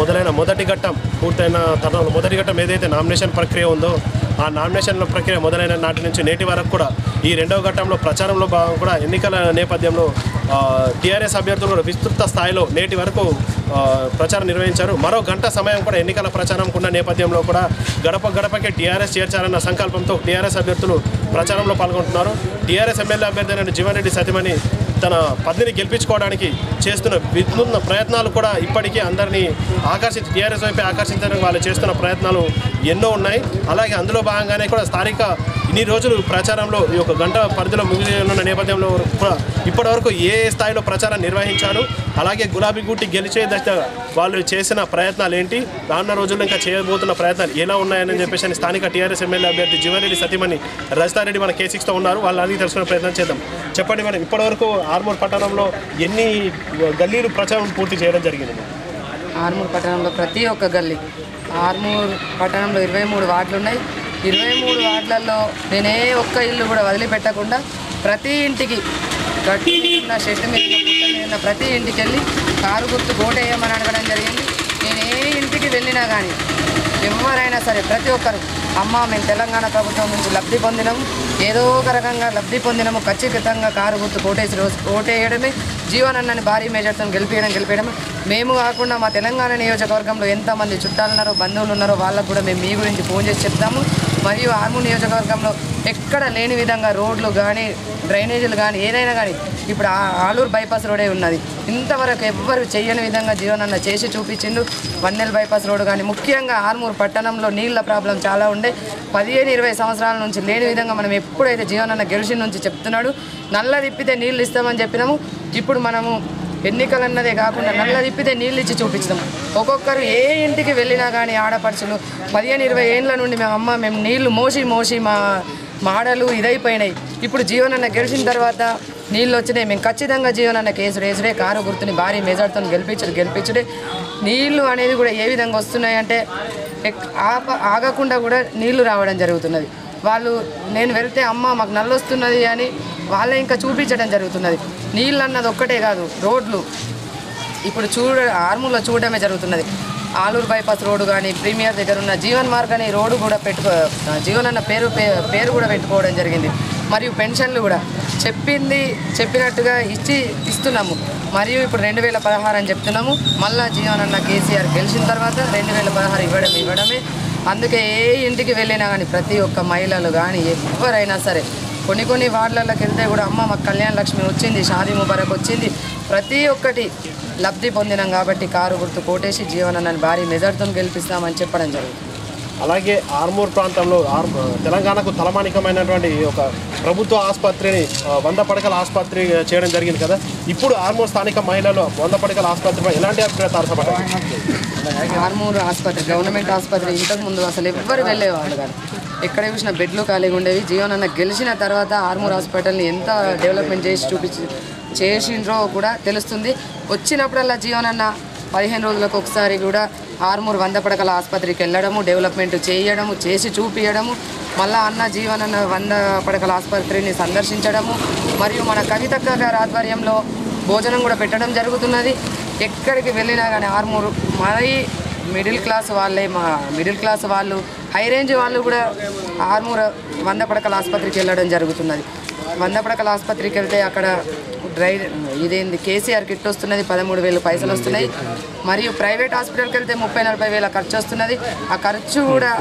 మొదలైన మొదటి ఘట్టం పూర్తయిన తరుణంలో మొదటి ఘట్టం ఏదైతే నామినేషన్ ప్రక్రియ ఉందో ఆ నామినేషన్ల ప్రక్రియ మొదలైన నాటి నుంచి నేటి వరకు కూడా ఈ రెండవ ఘట్టంలో ప్రచారంలో భాగం కూడా ఎన్నికల నేపథ్యంలో టీఆర్ఎస్ అభ్యర్థులు కూడా విస్తృత స్థాయిలో నేటి వరకు ఆ, ప్రచారం నిర్వహించారు మరో గంట సమయం కూడా ఎన్నికల ప్రచారం ఉన్న నేపథ్యంలో కూడా గడప గడపకి టీఆర్ఎస్ చేర్చాలన్న సంకల్పంతో టీఆర్ఎస్ అభ్యర్థులు ప్రచారంలో పాల్గొంటున్నారు టీఆర్ఎస్ ఎమ్మెల్యే అభ్యర్థి అయిన జీవన్ రెడ్డి సతీమణి తన పదవిని గెలిపించుకోవడానికి చేస్తున్న వినూత్న ప్రయత్నాలు కూడా ఇప్పటికీ అందరినీ ఆకర్షించి టీఆర్ఎస్ వైపే ఆకర్షించడానికి వాళ్ళు చేస్తున్న ప్రయత్నాలు ఎన్నో ఉన్నాయి అలాగే అందులో భాగంగానే కూడా స్థానిక ఇన్ని రోజులు ప్రచారంలో ఈ యొక్క గంట పరిధిలో ముగిసిన నేపథ్యంలో కూడా ఇప్పటివరకు ఏ స్థాయిలో ప్రచారం నిర్వహించారు అలాగే గులాబీ గుట్టి గెలిచే దశ వాళ్ళు చేసిన ప్రయత్నాలు ఏంటి రానున్న రోజుల్లో ఇంకా చేయబోతున్న ప్రయత్నాలు ఎలా ఉన్నాయని చెప్పేసి అని స్థానిక టీఆర్ఎస్ ఎమ్మెల్యే అభ్యర్థి జీవన్రెడ్డి సతీమణి రజితారెడ్డి మన కే సిక్స్తో ఉన్నారు వాళ్ళు అడిగి తెలుసుకునే ప్రయత్నం చేద్దాం చెప్పండి మేడం ఇప్పటివరకు ఆర్మూర్ పట్టణంలో ఎన్ని గల్లీలు ప్రచారం పూర్తి చేయడం జరిగింది ఆర్మూర్ పట్టణంలో ప్రతి ఒక్క గల్లీ ఆర్మూర్ పట్టణంలో ఇరవై మూడు వార్డులు ఉన్నాయి ఇరవై మూడు వార్డులలో నేనే ఒక్క ఇల్లు కూడా వదిలిపెట్టకుండా ప్రతి ఇంటికి గట్టు మీద ఉన్న షెడ్ మీద ఉన్న పుట్ట మీద ఉన్న ప్రతి ఇంటికి వెళ్ళి కారు గుర్తు కోటేయమని అడగడం జరిగింది నేను ఏ ఇంటికి వెళ్ళినా కానీ ఎవరైనా సరే ప్రతి ఒక్కరు అమ్మ మేము తెలంగాణ ప్రభుత్వం నుంచి లబ్ధి పొందినాము ఏదో ఒక రకంగా లబ్ధి పొందినాము ఖచ్చితంగా కారు గుర్తు కోటేసి రోజు కోటేయడమే జీవనన్నని భారీ మేజర్తో గెలిపించడం గెలిపించడం మేము కాకుండా మా తెలంగాణ నియోజకవర్గంలో ఎంతమంది చుట్టాలు ఉన్నారో బంధువులు ఉన్నారో వాళ్ళకు కూడా మేము మీ గురించి ఫోన్ చేసి చెప్తాము మరియు ఆర్మూర్ నియోజకవర్గంలో ఎక్కడ లేని విధంగా రోడ్లు కానీ డ్రైనేజీలు కానీ ఏదైనా కానీ ఇప్పుడు ఆ- ఆలూరు బైపాస్ రోడే ఉన్నది ఇంతవరకు ఎవ్వరు చేయని విధంగా జీవనన్న చేసి చూపించిండు వన్నెల్ బైపాస్ రోడ్ కానీ ముఖ్యంగా ఆర్మూర్ పట్టణంలో నీళ్ళ ప్రాబ్లం చాలా ఉండే పదిహేను ఇరవై సంవత్సరాల నుంచి లేని విధంగా మనం ఎప్పుడైతే జీవనన్న గెలిచిన నుంచి చెప్తున్నాడు నల్ల తిప్పితే నీళ్ళు ఇస్తామని చెప్పినాము ఇప్పుడు మనము ఎన్నికలు అన్నదే కాకుండా నల్ల తిప్పితే నీళ్ళు ఇచ్చి చూపించడం ఒక్కొక్కరు ఏ ఇంటికి వెళ్ళినా కానీ ఆడపడుచులు పదిహేను ఇరవై ఏళ్ళ నుండి మేము అమ్మ మేము నీళ్లు మోసి మోసి మా మాడలు ఇదైపోయినాయి ఇప్పుడు జీవనన్న గెలిచిన తర్వాత నీళ్ళు వచ్చినాయి మేము ఖచ్చితంగా జీవనన్న కేసు రేసుడే కారు గుర్తుని భారీ మెజార్టీతో గెలిపించడు గెలిపించుడే నీళ్లు అనేది కూడా ఏ విధంగా వస్తున్నాయంటే ఎక్- ఆప ఆగకుండా కూడా నీళ్లు రావడం జరుగుతున్నది వాళ్ళు నేను వెళ్తే అమ్మ మాకు నల్లొస్తున్నది అని వాళ్ళే ఇంకా చూపించడం జరుగుతున్నది నీళ్ళు అన్నది ఒక్కటే కాదు రోడ్లు ఇప్పుడు చూడ ఆర్మూర్లో చూడడమే జరుగుతున్నది ఆలూరు బైపాస్ రోడ్డు కానీ ప్రీమియర్ దగ్గర ఉన్న జీవన్ మార్గ్ అనే రోడ్డు కూడా పెట్టుకో జీవన్ అన్న పేరు పే- పేరు కూడా పెట్టుకోవడం జరిగింది మరియు పెన్షన్లు కూడా చెప్పింది చెప్పినట్టుగా ఇచ్చి ఇస్తున్నాము మరియు ఇప్పుడు రెండు వేల పదహారు అని చెప్తున్నాము మళ్ళా జీవన్ అన్న కేసీఆర్ గెలిచిన తర్వాత రెండు వేల పదహారు ఇవ్వడం ఇవ్వడమే అందుకే ఏ ఇంటికి వెళ్ళినా కానీ ప్రతి ఒక్క మహిళలు కానీ ఎవరైనా సరే కొన్ని కొన్ని వార్డులలోకి వెళ్తే కూడా అమ్మ మాకు కళ్యాణ లక్ష్మి వచ్చింది షాదీ ముబారక్ వచ్చింది ప్రతి ఒక్కటి లబ్ధి పొందినాం కాబట్టి కారు గుర్తు కోటేసి జీవనన్నని భారీ మెజార్టీతో గెలిపిస్తామని చెప్పడం జరుగుతుంది అలాగే ఆర్మూర్ ప్రాంతంలో ఆర్ తెలంగాణకు తలమానికమైనటువంటి ఒక ప్రభుత్వ ఆసుపత్రిని ఆ, వంద పడకల ఆసుపత్రి చేయడం జరిగింది కదా ఇప్పుడు ఆర్మూర్ స్థానిక మహిళలు వంద పడకల ఆసుపత్రిపై ఎలాంటి అభిప్రాయం తారసపడ్డాయి ఆర్మూర్ ఆసుపత్రి గవర్నమెంట్ ఆసుపత్రి ఇంతకు ముందు అసలు ఎవ్వరు వెళ్ళేవాళ్ళు కాదు ఎక్కడ చూసిన బెడ్లు ఖాళీగా ఉండేవి జీవన్ అన్న గెలిచిన తర్వాత ఆర్మూర్ హాస్పిటల్ని ఎంత డెవలప్మెంట్ చేసి చూపించి చేసిండ్రో కూడా తెలుస్తుంది వచ్చినప్పుడల్లా జీవన్ అన్న పదిహేను రోజులకు ఒకసారి కూడా ఆర్మూర్ వంద పడకల ఆసుపత్రికి వెళ్ళడము డెవలప్మెంట్ చేయడము చేసి చూపించడము మళ్ళా అన్న జీవన్ అన్న వంద పడకల ఆసుపత్రిని సందర్శించడము మరియు మన కవితక్క గారి ఆధ్వర్యంలో భోజనం కూడా పెట్టడం జరుగుతున్నది ఎక్కడికి వెళ్ళినా కానీ ఆర్మూరు మరీ మిడిల్ క్లాస్ వాళ్ళే మా మిడిల్ క్లాస్ వాళ్ళు హై రేంజ్ వాళ్ళు కూడా ఆర్మూర్ వంద పడకల ఆసుపత్రికి వెళ్ళడం జరుగుతున్నది వంద పడకల ఆసుపత్రికి వెళ్తే అక్కడ డ్రై ఇదేంది కేసీఆర్ కిట్ వస్తున్నది పదమూడు వేలు పైసలు వస్తున్నాయి మరియు ప్రైవేట్ హాస్పిటల్కి వెళ్తే ముప్పై నలభై వేల ఖర్చు వస్తున్నది ఆ ఖర్చు కూడా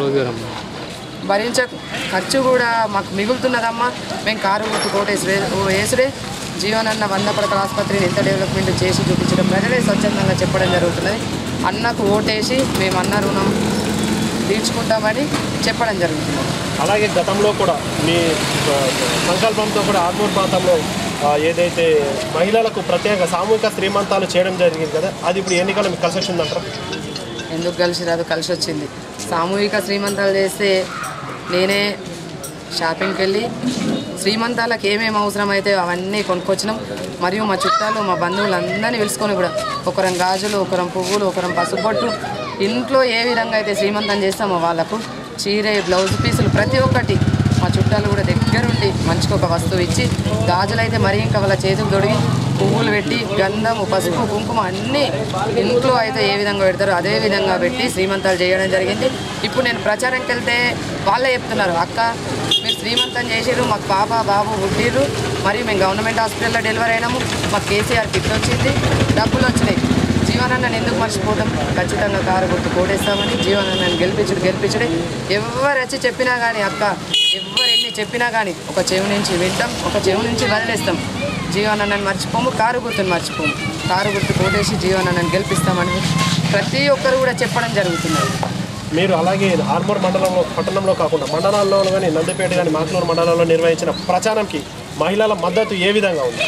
భరించ ఖర్చు కూడా మాకు మిగులుతున్నదమ్మా మేము కారు గుర్తు కోటేసి వేసుడే జీవనన్న వంద పడకల ఆసుపత్రిని ఎంత డెవలప్మెంట్ చేసి చూపించడం ప్రజలే స్వచ్ఛందంగా చెప్పడం జరుగుతున్నది అన్నకు ఓటేసి మేము అన్న రుణం తీర్చుకుంటామని చెప్పడం జరుగుతుంది అలాగే గతంలో కూడా మీ ఆ, సంకల్పంతో కూడా ఆర్మూర్ ప్రాంతంలో ఆ, ఏదైతే మహిళలకు ప్రత్యేక సామూహిక శ్రీమంతాలు చేయడం జరిగింది కదా అది ఇప్పుడు ఎన్నికలు మీకు కలిసి వచ్చిందంటారా ఎందుకు కలిసి రాదు కలిసి వచ్చింది సామూహిక శ్రీమంతాలు చేస్తే నేనే షాపింగ్కి వెళ్ళి శ్రీమంతాలకు ఏమేమి అవసరం అయితే అవన్నీ కొనుక్కొచ్చినాం మరియు మా చుట్టాలు మా బంధువులు అందరినీ పిలుచుకొని కూడా ఒకరం గాజులు ఒకరం పువ్వులు ఒకరం పసుపొట్టు ఇంట్లో ఏ విధంగా అయితే శ్రీమంతం చేస్తామో వాళ్ళకు చీర బ్లౌజ్ పీసులు ప్రతి ఒక్కటి మా చుట్టాలు కూడా దగ్గరుండి మంచిగా ఒక వస్తువు ఇచ్చి గాజులు అయితే మరీ ఇంకా వాళ్ళ చేతికి తొడిగి పువ్వులు పెట్టి గంధము పసుపు కుంకుమ అన్నీ ఇంట్లో అయితే ఏ విధంగా పెడతారో అదే విధంగా పెట్టి శ్రీమంతాలు చేయడం జరిగింది ఇప్పుడు నేను ప్రచారంకి వెళ్తే వాళ్ళే చెప్తున్నారు అక్క మీరు శ్రీమంతం చేసిర్రు మాకు పాప బాబు పుట్టిర్రు మరియు మేము గవర్నమెంట్ హాస్పిటల్లో డెలివరీ అయినాము మాకు కేసీఆర్ కిట్ వచ్చింది డబ్బులు వచ్చినాయి జీవనాన్ని ఎందుకు మర్చిపోతాం ఖచ్చితంగా కారు గుర్తు కోటేస్తామని జీవనాన్ని గెలిపించుడు గెలిపించుడే ఎవరు వచ్చి చెప్పినా కానీ అక్క ఎవరు ఎన్ని చెప్పినా కానీ ఒక చెవి నుంచి వింటాం ఒక చెవి నుంచి వదిలేస్తాం జీవనాన్ని మర్చిపోము కారు గుర్తుని మర్చిపోము కారు గుర్తు కోటేసి జీవనాన్ని గెలిపిస్తామని ప్రతి ఒక్కరు కూడా చెప్పడం జరుగుతున్నది మీరు అలాగే ఆర్మూర్ మండలంలో పట్టణంలో కాకుండా మండలాల్లో కానీ నందిపేట కానీ మాక్లూరు మండలంలో నిర్వహించిన ప్రచారంకి మహిళల మద్దతు ఏ విధంగా ఉంది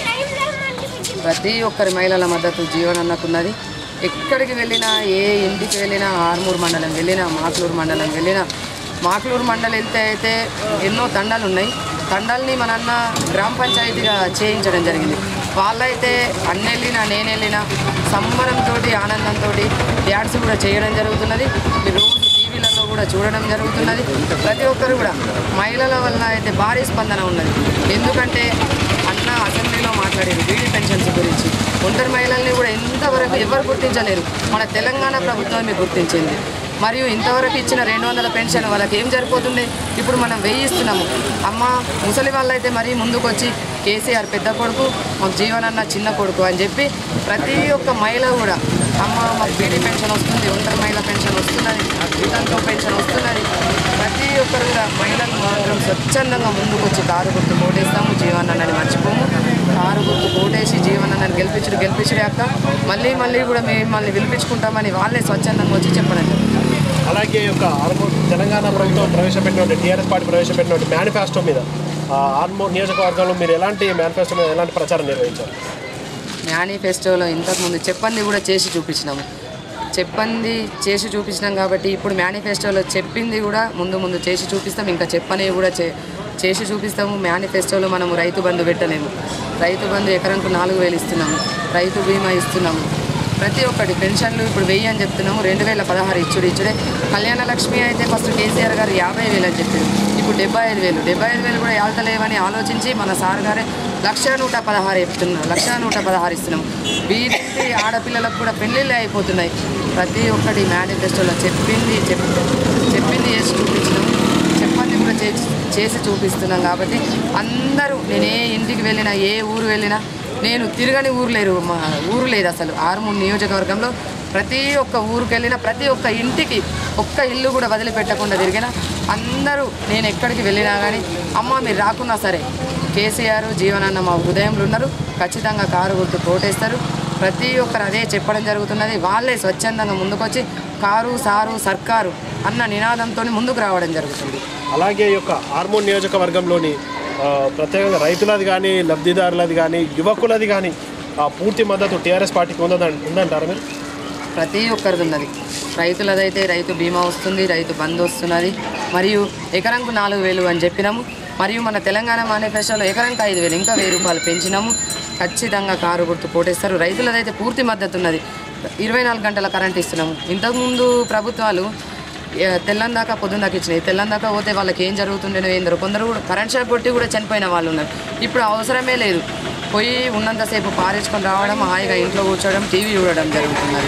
ప్రతి ఒక్కరి మహిళల మద్దతు జీవనన్నకున్నది ఎక్కడికి వెళ్ళినా ఏ ఇంటికి వెళ్ళినా ఆర్మూర్ మండలం వెళ్ళినా మాక్లూరు మండలం వెళ్ళినా మాక్లూరు మండలం వెళ్తే అయితే ఎన్నో తండాలు ఉన్నాయి తండాల్ని మన అన్న గ్రామ పంచాయతీగా చేయించడం జరిగింది వాళ్ళైతే అన్న వెళ్ళినా నేను వెళ్ళినా సంబరంతో ఆనందంతో డ్యాన్స్ కూడా చేయడం జరుగుతున్నది మీరు రోజు టీవీలలో కూడా చూడడం జరుగుతున్నది ప్రతి ఒక్కరు కూడా మహిళల వల్ల అయితే భారీ స్పందన ఉన్నది ఎందుకంటే అన్న అసెంబ్లీలో మాట్లాడారు బీడీ పెన్షన్స్ గురించి ఒంటరి మహిళల్ని కూడా ఇంతవరకు ఎవరు గుర్తించలేరు మన తెలంగాణ ప్రభుత్వమే గుర్తించింది మరియు ఇంతవరకు ఇచ్చిన రెండు వందల పెన్షన్ వాళ్ళకి ఏం సరిపోతుంది ఇప్పుడు మనం వెయ్యి ఇస్తున్నాము అమ్మ ముసలి వాళ్ళైతే మరీ ముందుకు వచ్చి కేసీఆర్ పెద్ద కొడుకు మాకు జీవనన్న చిన్న కొడుకు అని చెప్పి ప్రతి ఒక్క మహిళ కూడా అమ్మ మాకు బీడీ పెన్షన్ వస్తుంది ఒంటరి మహిళ పెన్షన్ వస్తున్నది వితంతో పెన్షన్ వస్తున్నది ప్రతి ఒక్కరు కూడా మహిళలు మాత్రం స్వచ్ఛందంగా ముందుకు వచ్చి కారు గుర్తు కోటేస్తాము జీవనన్నని మర్చిపోము కారు గుర్తు కోటేసి జీవనన్నని గెలిపించుడు గెలిపించుడే అక్క మళ్ళీ మళ్ళీ కూడా మిమ్మల్ని పిలిపించుకుంటామని వాళ్ళే స్వచ్ఛందంగా వచ్చి చెప్పడం జరుగుతుంది అలాగే ఈ యొక్క ఆర్మూర్ తెలంగాణ ప్రభుత్వం ప్రవేశపెట్టినటువంటి టీఆర్ఎస్ పార్టీ ప్రవేశపెట్టినటువంటి మేనిఫెస్టో మీద ఆ, ఆర్మూర్ నియోజకవర్గంలో మీరు ఎలాంటి మేనిఫెస్టో మీద ఎలాంటి ప్రచారం నిర్వహించారు మేనిఫెస్టోలో ఇంతకుముందు చెప్పంది కూడా చేసి చూపించినాము చెప్పంది చేసి చూపించినాం కాబట్టి ఇప్పుడు మేనిఫెస్టోలో చెప్పింది కూడా ముందు ముందు చేసి చూపిస్తాం ఇంకా చెప్పనివి కూడా చే చేసి చూపిస్తాము మేనిఫెస్టోలో మనము రైతు బంధు పెట్టలేము రైతు బంధు ఎకరంకు నాలుగు వేలు ఇస్తున్నాము రైతు బీమా ఇస్తున్నాము ప్రతి ఒక్కటి పెన్షన్లు ఇప్పుడు వెయ్యి అని చెప్తున్నాము రెండు వేల పదహారు ఇచ్చుడు ఇచ్చుడే కళ్యాణ లక్ష్మి అయితే ఫస్ట్ కేసీఆర్ గారు యాభై వేలు అని చెప్పారు ఇప్పుడు డెబ్బై ఐదు వేలు డెబ్బై ఐదు వేలు కూడా వెళ్తలేవని ఆలోచించి మన సార్ గారే లక్ష నూట పదహారు చెప్తున్నారు లక్ష నూట పదహారు ఇస్తున్నాం వీధింటి ఆడపిల్లలకు కూడా పెళ్ళిళ్ళే అయిపోతున్నాయి ప్రతి ఒక్కటి మేనిఫెస్టోలో చెప్పింది చెప్ చెప్పింది చేసి చూపించినాం చెప్పండి కూడా చేసి చేసి చూపిస్తున్నాం కాబట్టి అందరూ నేను ఏ ఇంటికి వెళ్ళినా ఏ ఊరు వెళ్ళినా నేను తిరగని ఊరు లేరు మా ఊరు లేదు అసలు ఆరుమూరు నియోజకవర్గంలో ప్రతి ఒక్క ఊరికి వెళ్ళినా ప్రతి ఒక్క ఇంటికి ఒక్క ఇల్లు కూడా వదిలిపెట్టకుండా తిరిగిన అందరూ నేను ఎక్కడికి వెళ్ళినా కానీ అమ్మ మీరు రాకున్నా సరే కేసీఆర్ జీవనన్న మా హృదయంలో ఉన్నారు ఖచ్చితంగా కారు గుర్తు కోటేస్తారు ప్రతి ఒక్కరు అదే చెప్పడం జరుగుతున్నది వాళ్ళే స్వచ్ఛందంగా ముందుకొచ్చి కారు సారు సర్కారు అన్న నినాదంతో ముందుకు రావడం జరుగుతుంది అలాగే ఈ యొక్క ఆర్మూర్ నియోజకవర్గంలోని ఆ, ప్రత్యేకంగా రైతులది కానీ లబ్ధిదారులది కానీ యువకులది కానీ ఆ, పూర్తి మద్దతు టీఆర్ఎస్ పార్టీకి ఉందని ఉందంటారా మీరు ప్రతి ఒక్కరిది ఉన్నది రైతులదైతే రైతు బీమా వస్తుంది రైతు బంధు వస్తున్నది మరియు ఎకరంకు నాలుగు వేలు అని చెప్పినాము మరియు మన తెలంగాణ మేనిఫెస్టోలో ఎకరంకు ఐదు వేలు ఇంకా వెయ్యి రూపాయలు పెంచినాము ఖచ్చితంగా కారు గుర్తు పోటేస్తారు రైతులదైతే పూర్తి మద్దతు ఉన్నది ఇరవై నాలుగు గంటల కరెంట్ ఇస్తున్నాము ఇంతకుముందు ప్రభుత్వాలు ఏ, తెల్లం దాకా పొద్దున్న దాకా ఇచ్చినాయి తెల్లం దాకా పోతే వాళ్ళకి ఏం జరుగుతుండేనో ఏందరో కొందరు కూడా కరెంట్ షాక్ కొట్టి కూడా చనిపోయిన వాళ్ళు ఉన్నారు ఇప్పుడు అవసరమే లేదు పోయి ఉన్నంతసేపు పారేసుకొని రావడం హాయిగా ఇంట్లో కూర్చోవడం టీవీ చూడడం జరుగుతున్నది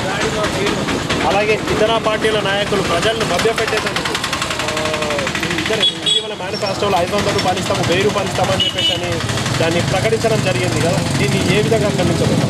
అలాగే ఇతర పార్టీల నాయకులు ప్రజలను మభ్యపెట్టేందుకు ఆ, ఈ ఇతర ఇటీవల మేనిఫెస్టోలో ఐదు వందల రూపాయలు ఇస్తాము వెయ్యి రూపాయలు ఇస్తామని చెప్పేసి అని దాన్ని ప్రకటించడం జరిగింది కదా దీన్ని ఏ విధంగా ఖండించబోతాం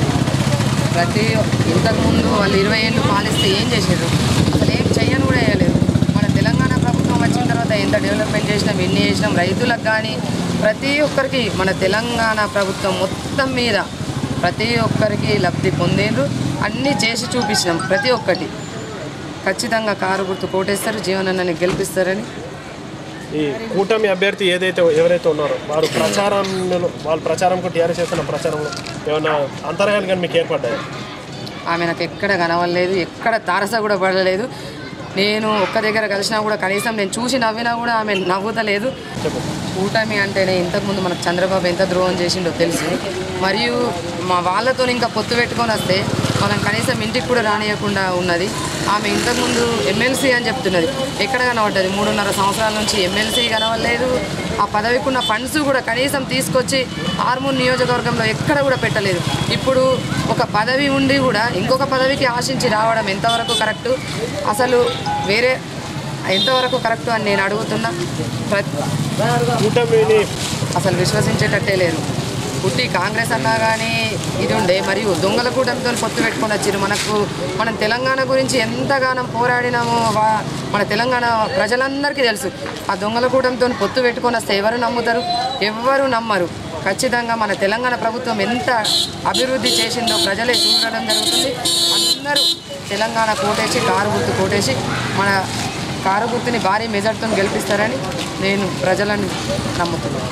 ప్రతి ఇంతకుముందు వాళ్ళు ఇరవై ఏళ్ళు పాలిస్తే ఏం చేశారు అసలు ఏం చెయ్యని కూడా వేయలేదు మన తెలంగాణ ప్రభుత్వం వచ్చిన తర్వాత ఎంత డెవలప్మెంట్ చేసినాం ఎన్ని చేసినాం రైతులకు కానీ ప్రతి ఒక్కరికి మన తెలంగాణ ప్రభుత్వం మొత్తం మీద ప్రతి ఒక్కరికి లబ్ధి పొందేరు అన్నీ చేసి చూపించినాం ప్రతి ఒక్కటి ఖచ్చితంగా కారు గుర్తు కోటేస్తారు జీవనన్నని గెలిపిస్తారని ఈ కూటమి అభ్యర్థి ఏదైతే ఎవరైతే ఉన్నారో వారు ప్రచారంలో వాళ్ళ ప్రచారంకు టీఆర్ఎస్ చేస్తున్న ప్రచారంలో ఏమైనా అంతరాయాలు కానీ మీకు ఏర్పడ్డాయి ఆమె నాకు ఎక్కడ కనవలేదు ఎక్కడ తారస కూడా పడలేదు నేను ఒక్క దగ్గర కలిసినా కూడా కనీసం నేను చూసి నవ్వినా కూడా ఆమె నవ్వుతలేదు చెప్పండి కూటమి అంటేనే ఇంతకుముందు మనకు చంద్రబాబు ఎంత ద్రోహం చేసిండో తెలుసు మరియు మా వాళ్ళతో ఇంకా పొత్తు పెట్టుకొని వస్తే మనం కనీసం ఇంటికి కూడా రానియకుండా ఉన్నది ఆమె ఇంతకుముందు ఎమ్మెల్సీ అని చెప్తున్నది ఎక్కడ కనబడ్డది మూడున్నర సంవత్సరాల నుంచి ఎమ్మెల్సీ కనవలేదు ఆ పదవికి ఉన్న ఫండ్స్ కూడా కనీసం తీసుకొచ్చి ఆర్మూర్ నియోజకవర్గంలో ఎక్కడ కూడా పెట్టలేదు ఇప్పుడు ఒక పదవి ఉండి కూడా ఇంకొక పదవికి ఆశించి రావడం ఎంతవరకు కరెక్టు అసలు వేరే ఎంతవరకు కరెక్టు అని నేను అడుగుతున్నా ప్రతి కూటమిని అసలు విశ్వసించేటట్టే లేరు పుట్టి కాంగ్రెస్ అన్నా కానీ ఇది ఉండే మరియు దొంగల కూటమితో పొత్తు పెట్టుకొని వచ్చారు మనకు మనం తెలంగాణ గురించి ఎంతగానో పోరాడినామో వా- మన తెలంగాణ ప్రజలందరికీ తెలుసు ఆ దొంగల కూటమితో పొత్తు పెట్టుకొని వస్తే ఎవరు నమ్ముతారు ఎవ్వరు నమ్మరు ఖచ్చితంగా మన తెలంగాణ ప్రభుత్వం ఎంత అభివృద్ధి చేసిందో ప్రజలే చూడడం జరుగుతుంది అందరూ తెలంగాణ కోటేసి కారు గుర్తు కోటేసి మన కారు గుర్తుని భారీ మెజార్టీతో గెలిపిస్తారని నేను ప్రజలను నమ్ముతున్నాను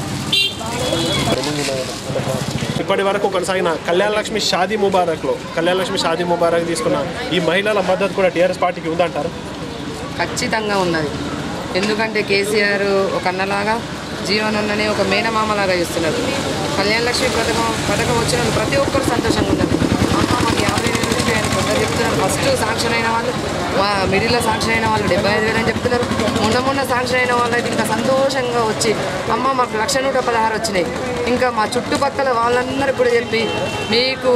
ఇప్పటి వరకు కొనసాగిన కళ్యాణ లక్ష్మి షాదీ ముబారక్లో కళ్యాణ లక్ష్మి షాదీ ముబారక్ తీసుకున్న ఈ మహిళల మద్దతు కూడా టీఆర్ఎస్ పార్టీకి ఉందంటారు ఖచ్చితంగా ఉన్నది ఎందుకంటే కేసీఆర్ ఒక అన్నలాగా జీవనన్నని ఒక మేనమామలాగా చేస్తున్నారు కళ్యాణ లక్ష్మి పథకం పథకం వచ్చిన వాళ్ళు ప్రతి ఒక్కరు సంతోషంగా ఉన్నారు అమ్మ మాకు యాభై వేలు వచ్చినాయని కొందరు చెప్తున్నారు ఫస్ట్ శాంక్షన్ అయిన వాళ్ళు మా మిడిల్లో శాంక్షన్ అయిన వాళ్ళు డెబ్బై ఐదు వేలు అని చెప్తున్నారు మొన్న మొన్న శాంక్షన్ అయిన వాళ్ళు అయితే ఇంకా సంతోషంగా వచ్చి అమ్మ మాకు లక్ష నూట పదహారు వచ్చినాయి ఇంకా మా చుట్టుపక్కల వాళ్ళందరికీ కూడా చెప్పి మీకు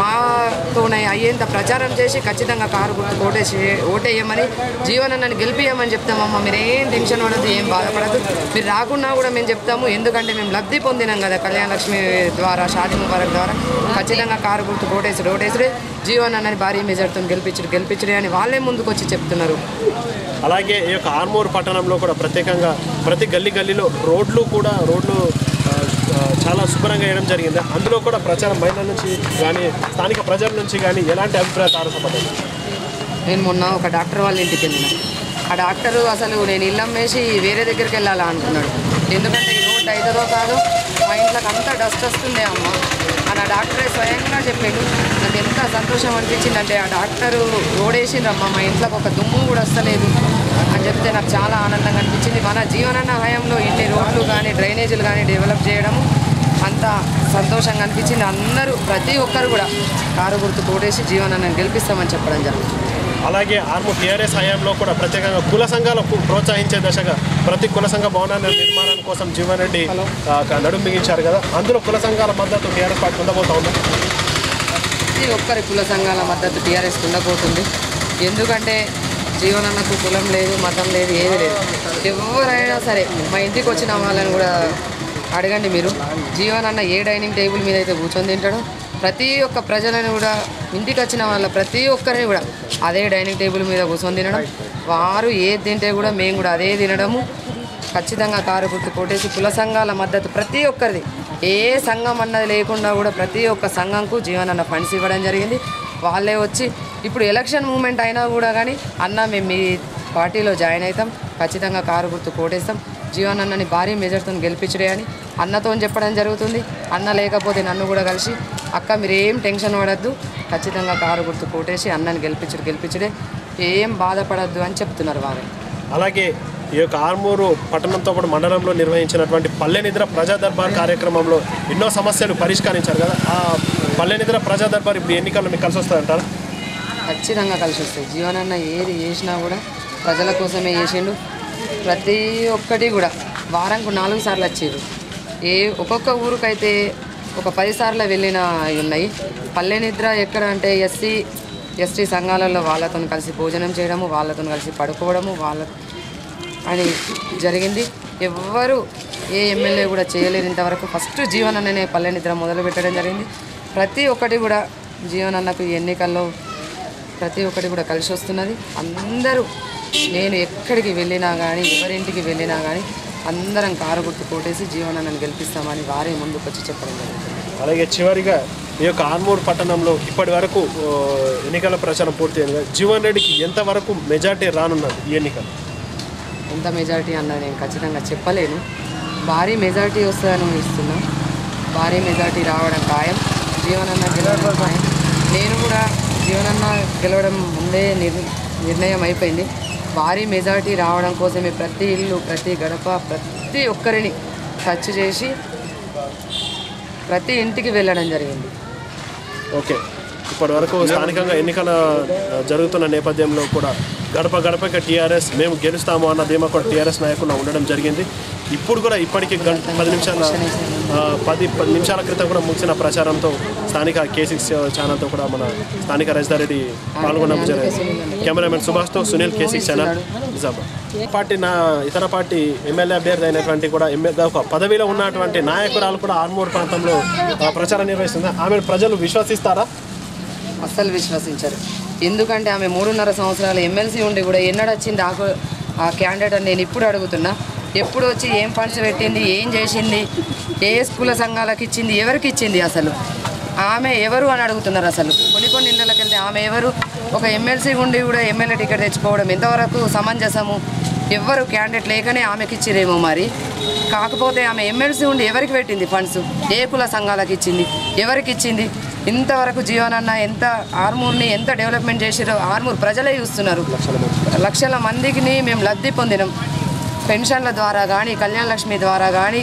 మాతోనే అయ్యేంత ప్రచారం చేసి ఖచ్చితంగా కారు గుర్తు ఓటేసి ఓటేయమని జీవనన్నని గెలిపియమని చెప్తామమ్మ మీరు ఏం టెన్షన్ పడద్దు ఏం బాధపడద్దు మీరు రాకున్నా కూడా మేము చెప్తాము ఎందుకంటే మేము లబ్ధి పొందినాం కదా కళ్యాణ లక్ష్మి ద్వారా షాది ముబారక్ ద్వారా ఖచ్చితంగా కారు గుర్తు ఓటేసుడు ఓటేసుడే జీవనన్నని భారీ మెజార్టీతో గెలిపించుడు గెలిపించుడే అని వాళ్ళే ముందుకు వచ్చి చెప్తున్నారు అలాగే ఈ యొక్క ఆర్మూర్ పట్టణంలో కూడా ప్రత్యేకంగా ప్రతి గల్లీ గల్లీలో రోడ్లు కూడా రోడ్లు ఆ, ఆ, చాలా శుభ్రంగా వేయడం జరిగింది అందులో కూడా ప్రచారం మహిళల నుంచి కానీ స్థానిక ప్రజల నుంచి కానీ ఎలాంటి అభిప్రాయాలు తారసపడ్డాయి నేను మొన్న ఒక డాక్టర్ వాళ్ళ ఇంటికి వెళ్ళిన ఆ డాక్టరు అసలు నేను ఇల్లు అమ్మేసి వేరే దగ్గరికి వెళ్ళాలా అనుకున్నాడు ఎందుకంటే ఈ రోడ్డు అవుతుందో కాదు మా ఇంట్లోకి అంతా డస్ట్ వస్తుంది అమ్మ అని ఆ డాక్టరే స్వయంగా చెప్పిండు నాకు ఎంత సంతోషం అనిపించింది అంటే ఆ డాక్టరు రోడ్ వేసిండ్రమ్మ మా ఇంట్లోకి ఒక దుమ్ము కూడా వస్తలేదు అని చెప్తే నాకు చాలా ఆనందంగా అనిపించింది మన జీవనన్న హయాంలో ఇన్ని రోడ్లు కానీ డ్రైనేజీలు కానీ డెవలప్ చేయడము అంత సంతోషంగా అనిపించింది అందరూ ప్రతి ఒక్కరు కూడా కారు గుర్తు కోటేసి జీవనాన్ని గెలిపిస్తామని చెప్పడం జరుగుతుంది అలాగే ఆర్మూర్ టీఆర్ఎస్ హయాంలో కూడా ప్రత్యేకంగా కుల సంఘాలకు ప్రోత్సహించే దశగా ప్రతి కుల సంఘ భవనాల నిర్మాణం కోసం జీవన్ రెడ్డి ఆ, నడుం బిగించారు కదా అందులో కుల సంఘాల మద్దతు టీఆర్ఎస్ పార్టీ ఉండబోతా ఉంది ప్రతి ఒక్కరి కుల సంఘాల మద్దతు టీఆర్ఎస్ ఉండబోతుంది ఎందుకంటే జీవనన్నకు కులం లేదు మతం లేదు ఏది లేదు ఎవరైనా సరే మా ఇంటికి వచ్చిన వాళ్ళని కూడా అడగండి మీరు జీవనన్న ఏ డైనింగ్ టేబుల్ మీద అయితే కూర్చొని తింటాడో ప్రతి ఒక్క ప్రజలను కూడా ఇంటికి వచ్చిన వాళ్ళ ప్రతి ఒక్కరిని కూడా అదే డైనింగ్ టేబుల్ మీద కూర్చొని తినడం వారు ఏది తింటే కూడా మేము కూడా అదే తినడము ఖచ్చితంగా కారు గుర్తు కొట్టేసి కుల సంఘాల మద్దతు ప్రతి ఒక్కరిది ఏ సంఘం అన్నది లేకుండా కూడా ప్రతి ఒక్క సంఘంకు జీవనన్న ఫండ్స్ ఇవ్వడం జరిగింది వాళ్ళే వచ్చి ఇప్పుడు ఎలక్షన్ మూమెంట్ అయినా కూడా కానీ అన్న మేము మీ పార్టీలో జాయిన్ అవుతాం ఖచ్చితంగా కారు గుర్తు కోటేస్తాం జీవనన్నని భారీ మెజర్తో గెలిపించడే అని అన్నతో చెప్పడం జరుగుతుంది అన్న లేకపోతే నన్ను కూడా కలిసి అక్క మీరు ఏం టెన్షన్ పడద్దు ఖచ్చితంగా కారు గుర్తు కోటేసి అన్నని గెలిపించడు గెలిపించడే ఏం బాధపడద్దు అని చెప్తున్నారు వారు అలాగే ఈ యొక్క ఆర్మూరు పట్టణంతో పాటు మండలంలో నిర్వహించినటువంటి పల్లె నిద్ర ప్రజా దర్బార్ కార్యక్రమంలో ఎన్నో సమస్యలు పరిష్కరించారు కదా ఆ పల్లె నిద్ర ప్రజా దర్బార్ ఇప్పుడు ఎన్నికల్లో మీకు కలిసి వస్తాయంటారు ఖచ్చితంగా కలిసి వస్తాయి జీవనన్న ఏది చేసినా కూడా ప్రజల కోసమే చేసిండు ప్రతి ఒక్కటి కూడా వారంకు నాలుగు సార్లు వచ్చారు ఏ ఒక్కొక్క ఊరికైతే ఒక పది సార్లు వెళ్ళిన అవి ఉన్నాయి పల్లె నిద్ర ఎక్కడ అంటే ఎస్సీ ఎస్టీ సంఘాలలో వాళ్ళతో కలిసి భోజనం చేయడము వాళ్ళతో కలిసి పడుకోవడము వాళ్ళ అని జరిగింది ఎవ్వరు ఏ ఎమ్మెల్యే కూడా చేయలేరు ఇంతవరకు ఫస్ట్ జీవనన్ననే పల్లె నిద్ర మొదలు పెట్టడం జరిగింది ప్రతి ఒక్కటి కూడా జీవనన్నకు ఈ ఎన్నికల్లో ప్రతి ఒక్కటి కూడా కలిసి వస్తున్నది అందరూ నేను ఎక్కడికి వెళ్ళినా కానీ ఎవరింటికి వెళ్ళినా కానీ అందరం కారు గుర్తు కొట్టేసి జీవనన్నను గెలిపిస్తామని వారే ముందుకు వచ్చి చెప్పడం జరుగుతుంది అలాగే చివరిగా ఈ యొక్క ఆర్మూర్ పట్టణంలో ఇప్పటి వరకు ఆ, ఎన్నికల ప్రచారం పూర్తయింది కదా జీవన్ రెడ్డికి ఎంతవరకు మెజార్టీ రానున్నది ఈ ఎన్నికలు ఎంత మెజారిటీ అన్నది నేను ఖచ్చితంగా చెప్పలేను భారీ మెజారిటీ వస్తుందని ఊహిస్తున్నా భారీ మెజారిటీ రావడం ఖాయం జీవనన్న గెలవడం ఖాయం నేను కూడా జీవనన్న గెలవడం ముందే నిర్ నిర్ణయం అయిపోయింది భారీ మెజారిటీ రావడం కోసమే ప్రతి ఇల్లు ప్రతి గడప ప్రతి ప్రతి ఒక్కరిని టచ్ చేసి ప్రతి ఇంటికి వెళ్ళడం జరిగింది ఓకే ఇప్పటి వరకు స్థానికంగా ఎన్నికల ఆ, జరుగుతున్న నేపథ్యంలో కూడా గడప గడపకి టీఆర్ఎస్ మేము గెలుస్తాము అన్న ధీమా కూడా టీఆర్ఎస్ నాయకులు ఉండడం జరిగింది ఇప్పుడు కూడా ఇప్పటికి గంట పది నిమిషాల ఆ, పది పది నిమిషాల క్రితం కూడా ముగిసిన ప్రచారంతో స్థానిక కే సిక్స్ ఛానల్తో కూడా మన స్థానిక రజదారెడ్డి పాల్గొనడం జరిగింది కెమెరామెన్ సుభాష్తో Sunil K six channel Nizamabad party నా ఇతర పార్టీ ఎమ్మెల్యే అభ్యర్థి అయినటువంటి కూడా ఎమ్మెల్యే ఒక పదవిలో ఉన్నటువంటి నాయకురాలు కూడా ఆర్మూర్ ప్రాంతంలో ఆ, ప్రచారం నిర్వహిస్తుంది ఆమె ప్రజలు విశ్వసిస్తారా అస్సలు విశ్వసించరు ఎందుకంటే ఆమె మూడున్నర సంవత్సరాలు ఎమ్మెల్సీ ఉండి కూడా ఎన్నడు వచ్చింది ఆ కు- ఆ క్యాండిడేట్ అని నేను ఇప్పుడు అడుగుతున్నా ఎప్పుడు వచ్చి ఏం ఫండ్స్ పెట్టింది ఏం చేసింది ఏ స్కూల్ సంఘాలకు ఇచ్చింది ఎవరికి ఇచ్చింది అసలు ఆమె ఎవరు అని అడుగుతున్నారు అసలు కొన్ని కొన్ని ఇళ్ళకి వెళ్తే ఆమె ఎవరు ఒక ఎమ్మెల్సీ ఉండి కూడా ఎమ్మెల్యే టికెట్ తెచ్చుకోవడం ఎంతవరకు సమంజసము ఎవ్వరు క్యాండిడేట్ లేకనే ఆమెకి ఇచ్చిరేమో మరి కాకపోతే ఆమె ఎమ్మెల్సీ ఉండి ఎవరికి పెట్టింది ఫండ్స్ ఏ కుల సంఘాలకు ఇచ్చింది ఎవరికి ఇచ్చింది ఇంతవరకు జీవనన్న ఎంత ఆర్మూర్ని ఎంత డెవలప్మెంట్ చేసిరో ఆర్మూర్ ప్రజలే చూస్తున్నారు లక్షల మందికి మేము లబ్ధి పొందినాం పెన్షన్ల ద్వారా కానీ కళ్యాణ లక్ష్మి ద్వారా కానీ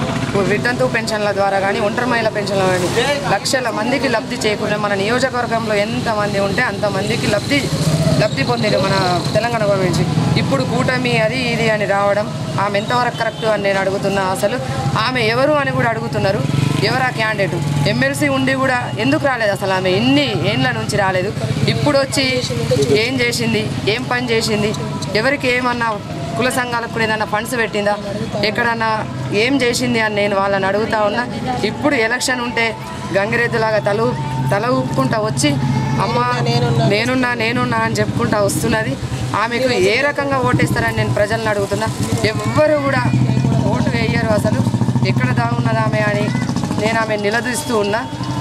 వితంతు పెన్షన్ల ద్వారా కానీ ఒంటరి మహిళ పెన్షన్ల కానీ లక్షల మందికి లబ్ధి చేకూరే మన నియోజకవర్గంలో ఎంతమంది ఉంటే అంతమందికి లబ్ధి లబ్ధి పొందిరు మన తెలంగాణ గవర్నమెంట్ నుంచి. ఇప్పుడు కూటమి అది ఇది అని రావడం ఆమె ఎంతవరకు కరెక్ట్ అని నేను అడుగుతున్నా అసలు ఆమె ఎవరు అని కూడా అడుగుతున్నారు ఎవరు ఆ క్యాండిడేట్ ఎమ్మెల్సీ ఉండి కూడా ఎందుకు రాలేదు అసలు ఆమె ఇన్ని ఏండ్ల నుంచి రాలేదు ఇప్పుడు వచ్చి ఏం చేసింది ఏం పని చేసింది ఎవరికి ఏమన్నా కుల సంఘాలకు కూడా ఏదన్నా ఫండ్స్ పెట్టిందా ఎక్కడన్నా ఏం చేసింది అని నేను వాళ్ళని అడుగుతా ఉన్నా ఇప్పుడు ఎలక్షన్ ఉంటే గంగిరెద్దులాగా తల ఊప్- తల ఊపుకుంటా వచ్చి అమ్మ నేనున్నా నేనున్నా అని చెప్పుకుంటా వస్తున్నది ఆమెకు ఏ రకంగా ఓటేస్తారని నేను ప్రజలను అడుగుతున్నా ఎవ్వరు కూడా ఓటు వేయరు అసలు ఎక్కడ దాగున్నది ఆమె అని నేను ఆమె నిలదీస్తూ ఉన్నా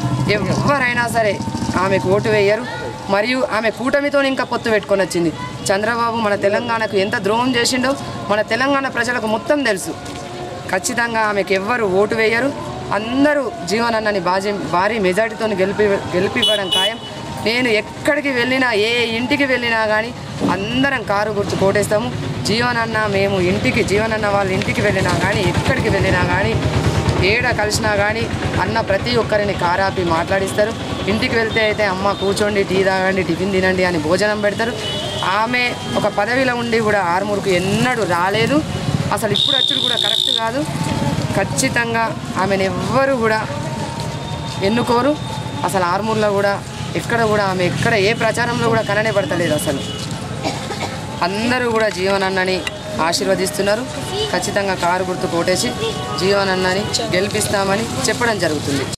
ఎవరైనా సరే ఆమెకు ఓటు వేయరు మరియు ఆమె కూటమితో ఇంకా పొత్తు పెట్టుకొని వచ్చింది చంద్రబాబు మన తెలంగాణకు ఎంత ద్రోహం చేసిండో మన తెలంగాణ ప్రజలకు మొత్తం తెలుసు ఖచ్చితంగా ఆమెకు ఎవ్వరు ఓటు వేయరు అందరూ జీవనన్నని బాజీ భారీ మెజార్టీతో గెలిపి గెలిపివ్వడం ఖాయం నేను ఎక్కడికి వెళ్ళినా ఏ ఇంటికి వెళ్ళినా కానీ అందరం కారు గుర్తు కోటేస్తాము జీవనన్న మేము ఇంటికి జీవనన్న వాళ్ళ ఇంటికి వెళ్ళినా కానీ ఎక్కడికి వెళ్ళినా కానీ ఏడ కలిసినా కానీ అన్న ప్రతి ఒక్కరిని కారాపి మాట్లాడిస్తారు ఇంటికి వెళ్తే అయితే అమ్మ కూర్చోండి టీ తాగండి టిఫిన్ తినండి అని భోజనం పెడతారు ఆమె ఒక పదవిలో ఉండి కూడా ఆరుమూరుకు ఎన్నడూ రాలేదు అసలు ఇప్పుడు వచ్చుడు కూడా కరెక్ట్ కాదు ఖచ్చితంగా ఆమెను ఎవ్వరు కూడా ఎన్నుకోరు అసలు ఆర్మూర్లో కూడా ఎక్కడ కూడా ఆమె ఎక్కడ ఏ ప్రచారంలో కూడా కననే పడతలేదు అసలు అందరూ కూడా జీవనన్నని ఆశీర్వదిస్తున్నారు ఖచ్చితంగా కారు గుర్తు కోటేసి జీవనన్నని గెలిపిస్తామని చెప్పడం జరుగుతుంది